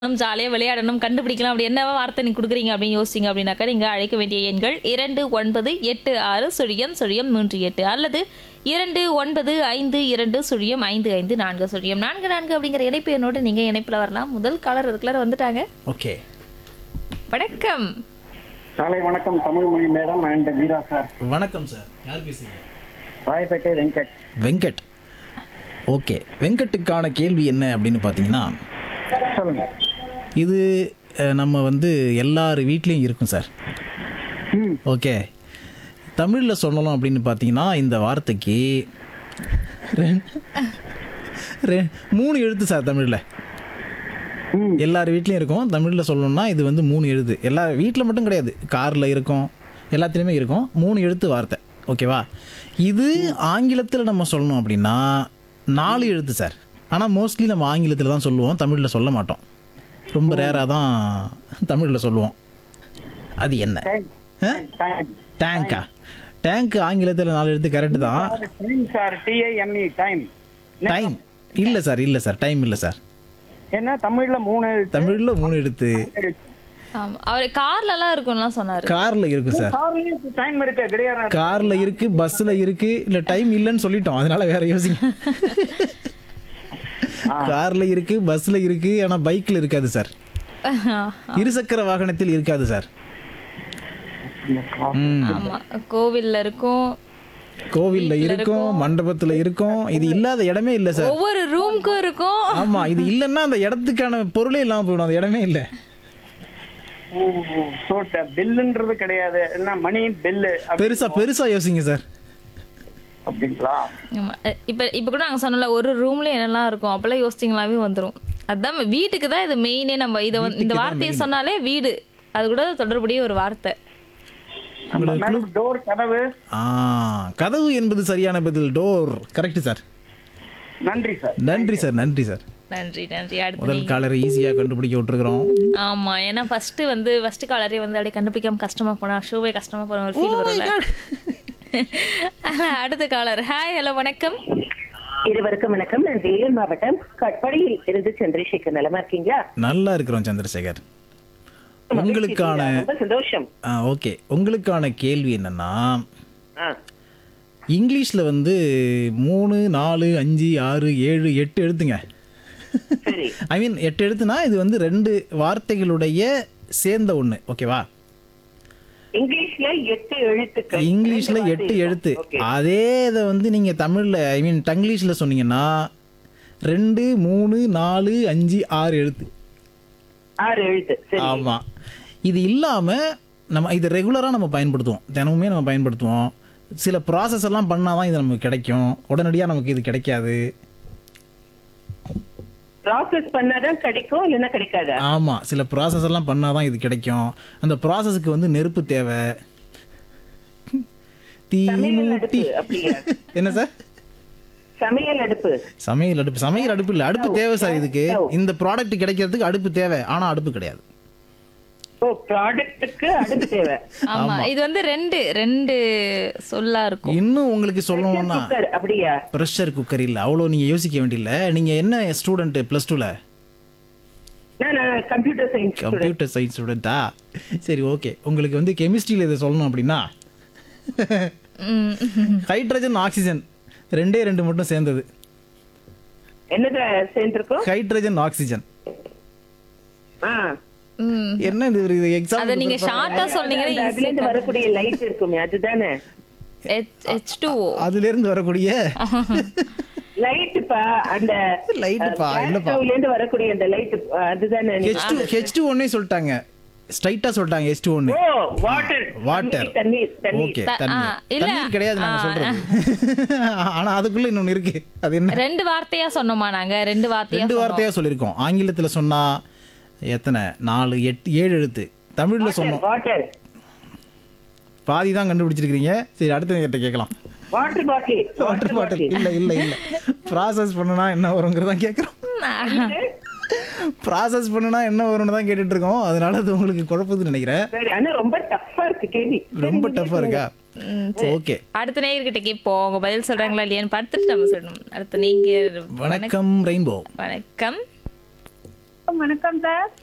நம்ம ஜாலியாக விளையாடணும் கண்டுபிடிக்கலாம் அப்படி என்ன வார்த்தை நீ கொடுக்குறீங்க அப்படின்னு யோசிங்க அப்படின்னாக்கா நீங்கள் அழைக்க வேண்டிய எண்கள் இரண்டு ஒன்பது எட்டு ஆறு சுழியம் சுழியம் மூன்று எட்டு அல்லது இரண்டு ஒன்பது ஐந்து இரண்டு சுழியம் ஐந்து ஐந்து நான்கு சுழியம் நான்கு நான்கு அப்படிங்கிற இணைப்பு என்னோட நீங்கள் இணைப்பில் வரலாம் முதல் காலர் அதுக்குள்ளார வந்துட்டாங்க ஓகே வணக்கம் காலை வணக்கம் தமிழ் மொழி மேடம் அண்ட் வீரா சார் வணக்கம் சார் யார் பேசுறீங்க ராயப்பேட்டை வெங்கட் வெங்கட் ஓகே வெங்கட்டுக்கான கேள்வி என்ன அப்படின்னு பார்த்தீங்கன்னா சொல்லுங்க இது அஹ், நம்ம வந்து எல்லார் வீட்லேயும் இருக்கும் சார் ம் ஓகே தமிழில் சொல்லணும் அப்படின்னு பார்த்தீங்கன்னா இந்த வார்த்தைக்கு ரெ- ரெ- மூணு எழுத்து சார் தமிழில் ம் எல்லார் வீட்லேயும் இருக்கும் தமிழில் சொல்லணும்னா இது வந்து மூணு எழுத்து எல்லா வீட்டில் மட்டும் கிடையாது காரில் இருக்கும் எல்லாத்துலேயுமே இருக்கும் மூணு எழுத்து வார்த்தை ஓகேவா இது ஆங்கிலத்தில் நம்ம சொல்லணும் அப்படின்னா நாலு எழுத்து சார் ஆனால் மோஸ்ட்லி நம்ம ஆங்கிலத்தில் தான் சொல்லுவோம் தமிழில் சொல்ல மாட்டோம் ரொம்ப ரேராக தான் தமிழில் சொல்லுவோம் அது என்ன டைம் ஆ? டைம் டேங்கா டேங்க் ஆங்கிலத்தில் நாலு எழுத்து கரெக்டு தான் time sir T I M E time time இல்லை சார் இல்லை சார் டைம் இல்லை சார் என்ன தமிழ்ல மூணு தமிழில் மூணு எழுத்து ஆமாம் அவர் கார்லலாம் இருக்கும்லாம் சொன்னார் காரில் இருக்கும் சார் டைம் இருக்கு கிடையாது கார்ல இருக்கு பஸ்ல இருக்கு இல்ல டைம் இல்லைன்னு சொல்லிட்டோம் அதனால வேற யோசிங்க கார்ல இருக்கு பஸ்ல இருக்கு ஆனா பைக்ல இருக்காது சார் இருசக்கர வாகனத்தில் இருக்காது சார் ம். ஆமாம் கோவிலில் இருக்கும் கோவில்ல இருக்கும் மண்டபத்துல இருக்கும் இது இல்லாத இடமே இல்ல சார் ஒவ்வொரு ரூமுக்கும் இருக்கும் ஆமா இது இல்லைன்னா அந்த இடத்துக்கான பொருளே இல்லாம போயிடும் அந்த இடமே இல்ல ஸோ பில்லுன்றது கிடையாது என்ன மணி பில்லு பெருசா பெருசா யோசிங்க சார் அப்படிங்களா ஆமா. அஹ் இப்ப இப்ப கூட நாங்க சொன்னல ஒரு ரூம்ல என்னெல்லாம் இருக்கும் அப்பெல்லாம் யோசிச்சிங்களாவே வந்துரும் அதான் வீட்டுக்கு தான் இது மெயினே நம்ம இத வந்து இந்த வார்த்தையை சொன்னாலே வீடு அது கூட தொடர்புடைய ஒரு வார்த்தை மேடம் டோர் கதவு ஆ கதவு என்பது சரியான பதில் டோர் கரெக்ட் சார் நன்றி சார் நன்றி சார் நன்றி சார் நன்றி நன்றி அடுத்து முதல் காலரை ஈஸியா கண்டுபிடிக்க விட்டுருக்குறோம் ஆமா ஏன்னா ஃபர்ஸ்ட் வந்து ஃபர்ஸ்ட் காலரே வந்து அப்படியே கண்டுபிடிக்காம கஷ்டமா போனா ஷோவே கஷ்டமா போன ஒரு ஃபீல் வரும்ல அடுத்த காலர் ஹாய் ஹலோ வணக்கம் இருவருக்கும் வணக்கம் நான் வேலூர் மாவட்டம் கட்பாடியில் இருந்து சந்திரசேகர் நலமா இருக்கீங்களா நல்லா இருக்கிறோம் சந்திரசேகர் உங்களுக்கான ரொம்ப சந்தோஷம் ஓகே உங்களுக்கான கேள்வி என்னன்னா ஆ, இங்கிலீஷில் வந்து மூணு நாலு அஞ்சு ஆறு ஏழு எட்டு எழுத்துங்க சரி ஐ மீன் எட்டு எழுத்துனா இது வந்து ரெண்டு வார்த்தைகளுடைய சேர்ந்த ஒன்று ஓகேவா இங்கிலீஷ்ல எட்டு எழுத்துக்கள் இங்கிலீஷில் ரெண்டு எட்டு வார்த்தை எழுத்து இருக்கும். Okay. அதே இதை வந்து நீங்கள் தமிழில் ஐ மீன் டங்கிலீஷில் சொன்னீங்கன்னா ரெண்டு மூணு நாலு அஞ்சு ஆறு எழுத்து ஆறு எழுத்து சரி ஆமாம் இது இல்லாமல் நம்ம இது ரெகுலராக நம்ம பயன்படுத்துவோம் தினமுமே நம்ம பயன்படுத்துவோம் சில ப்ராசஸ் எல்லாம் பண்ணால் தான் இது நமக்கு கிடைக்கும் உடனடியாக நமக்கு இது கிடைக்காது ப்ராசஸ் பண்ணாதான் கிடைக்கும் இல்லைன்னா கிடைக்காதா ஆமாம் சில ப்ராசஸ் எல்லாம் பண்ணால் தான் இது கிடைக்கும் அந்த ப்ராசஸ்க்கு வந்து நெருப்பு தேவை தீ சமையல் மூட்டி அடுப்பு அப்படியா என்ன சார் சமையல் அடுப்பு சமையல் அடுப்பு சமையல் அடுப்பு இல்லை அடுப்பு தேவை சார் இதுக்கு இந்த ப்ராடக்ட் கிடைக்கிறதுக்கு அடுப்பு தேவை ஆனால் அடுப்பு கிடையாது ஓ ப்ராடக்ட்டுக்கு அடுப்பு தேவை ஆமா இது வந்து ரெண்டு ரெண்டு சொல்லா இருக்கும் இன்னும் உங்களுக்கு சொல்லணும்னா குக்கர் அப்படியா ப்ரெஷர் குக்கர் இல்லை அவ்வளோ நீங்கள் யோசிக்க வேண்டியதில்லை நீங்கள் என்ன ஸ்டூடெண்ட்டு ப்ளஸ் டூவில் நான் கம்ப்யூட்டர் சயின்ஸ் கம்ப்யூட்டர் சயின்ஸ் ஸ்டூடெண்ட்டா சரி ஓகே உங்களுக்கு வந்து கெமிஸ்ட்ரியில் இதை சொல்லணும் அப்படின்னா ம். ஹைட்ரஜன் ஆக்சிஜன் ரெண்டே ரெண்டு மட்டும் சேர்ந்தது என்னது சேர்ந்திருக்கோம் ஹைட்ரஜன் ஆக்சிஜன் ஆ ம். என்ன இது ஒரு எக்ஸாம் அத நீங்க ஷார்ட்டா சொன்னீங்கன்னா அதுல இருந்து வரக்கூடிய லைட் இருக்குமே அதுதானே ஹெச் டூ அதுலேருந்து வரக்கூடிய லைட் பா அந்த Light பா, gas இல்லப்பா. stove ல இருந்து வரக்கூடிய அந்த லைட் அதுதானே ஹெச் டூ ஹெச் டூ ஒன்னே சொல்லிட்டாங்க ஸ்ட்ரைட்டாக சொல்லிட்டாங்க ஹெச் டூ ஒன்று ஓ வாட்டர் வாட்டர் தண்ணீர் தண்ணீர் ஓகே த- தண்ணி ஆ, இல்ல. தண்ணீர் கிடையாது நாங்க சொல்றது ஆனா அதுக்குள்ள இன்னொன்னு இருக்கு அது என்ன ரெண்டு வார்த்தையா சொன்னோமா நாங்க ரெண்டு வார்த்தையா ரெண்டு வார்த்தையா சொல்லியிருக்கோம் ஆங்கிலத்துல சொன்னா எத்தனை நாலு எட்டு ஏழு எழுத்து தமிழ்ல சொன்னோம் வாட்டர் பாதி தான் கண்டுபிடிச்சிருக்கீங்க சரி அடுத்த கிட்ட கேட்கலாம் வாட்டர் பாட்டில் வாட்டர் பாட்டில் இல்ல இல்ல இல்ல ப்ராசஸ் பண்ணுனா என்ன வருங்கிறதா கேட்குறோம் ப்ராசஸ் பண்ணுனா என்ன வரும்னு தான் கேட்டுட்டு இருக்கோம் அதனால அது உங்களுக்கு குழப்பதுன்னு நினைக்கிறேன் சரி ஆனா ரொம்ப டஃப்பா இருக்கு கேள்வி ரொம்ப டஃப்பா இருக்கா ஓகே அடுத்த நேயர்கிட்ட கேட்போம் அவங்க பதில் சொல்றாங்களா இல்லையான்னு பார்த்துட்டு நம்ம சொல்லணும் அடுத்த நீங்க வணக்கம் ரெயின்போ வணக்கம் இருவருக்கும் வணக்கம் சார்